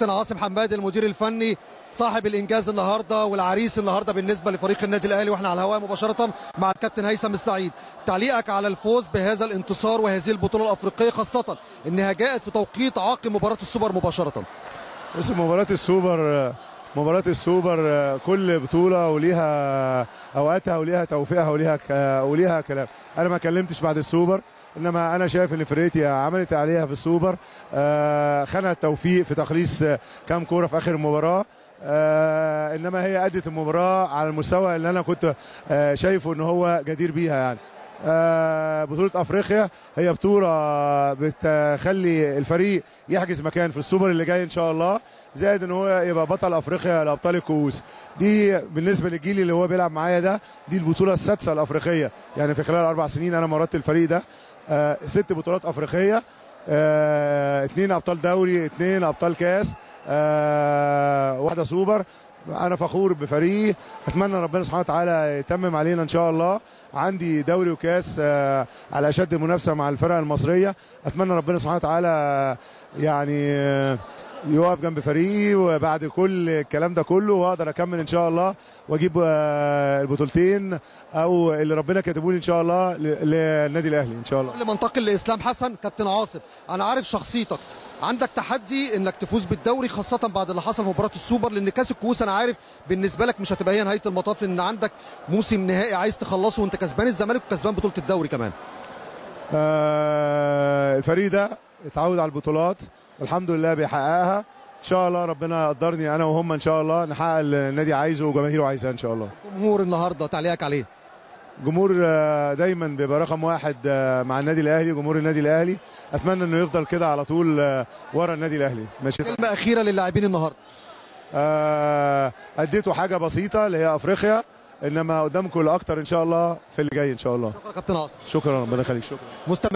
كابتن عاصم حماد المدير الفني صاحب الانجاز النهارده والعريس النهارده بالنسبه لفريق النادي الاهلي واحنا على الهواء مباشره مع الكابتن هيثم السعيد تعليقك على الفوز بهذا الانتصار وهذه البطوله الافريقيه خاصه انها جاءت في توقيت عقب مباراه السوبر مباشره بس مباراة السوبر مباراة السوبر كل بطولة وليها أوقاتها وليها توفيقها وليها ك- وليها كلام أنا ما كلمتش بعد السوبر انما انا شايف ان فرقتي عملت عليها في السوبر آه، خانها التوفيق في تخليص آه، كام كوره في اخر المباراه آه، انما هي ادت المباراه على المستوى اللي انا كنت آه، شايفه ان هو جدير بيها يعني آه، بطولة افريقيا هي بطولة بتخلي الفريق يحجز مكان في السوبر اللي جاي ان شاء الله زائد ان هو يبقى بطل افريقيا لابطال الكؤوس دي بالنسبة للجيل اللي هو بيلعب معايا ده دي البطولة السادسة الافريقية يعني في خلال اربع سنين انا مرات الفريق ده آه، ست بطولات افريقية آه، اتنين ابطال دوري اتنين ابطال كاس آه، واحدة سوبر انا فخور بفريقي اتمنى ربنا سبحانه وتعالى يتمم علينا ان شاء الله عندي دوري وكاس آه، على اشد منافسه مع الفرق المصريه اتمنى ربنا سبحانه وتعالى يعني آه، يقف جنب فريقي وبعد كل الكلام ده كله واقدر اكمل ان شاء الله واجيب آه، البطولتين او اللي ربنا كاتبه لي ان شاء الله ل- للنادي الاهلي ان شاء الله قبل ما انتقل لاسلام حسن كابتن عاصم انا عارف شخصيتك عندك تحدي انك تفوز بالدوري خاصه بعد اللي حصل في مباراه السوبر لان كاس الكؤوس انا عارف بالنسبه لك مش هتبقى هي نهايه المطاف لان عندك موسم نهائي عايز تخلصه وانت كسبان الزمالك وكسبان بطوله الدوري كمان آه، الفريق ده اتعود على البطولات والحمد لله بيحققها ان شاء الله ربنا يقدرني انا وهم ان شاء الله نحقق اللي النادي عايزه وجماهيره عايزاه ان شاء الله جمهور النهارده تعليقك عليه جمهور آه، دايما بيبقى رقم واحد آه، مع النادي الاهلي جمهور النادي الاهلي اتمنى انه يفضل كده على طول آه، ورا النادي الاهلي ماشي كلمه اخيره للاعبين النهارده آه، اديته حاجه بسيطه اللي هي افريقيا انما قدامكم الاكتر ان شاء الله في اللي جاي ان شاء الله شكرا كابتن عاصم شكرا ربنا يخليك شكرا مستمر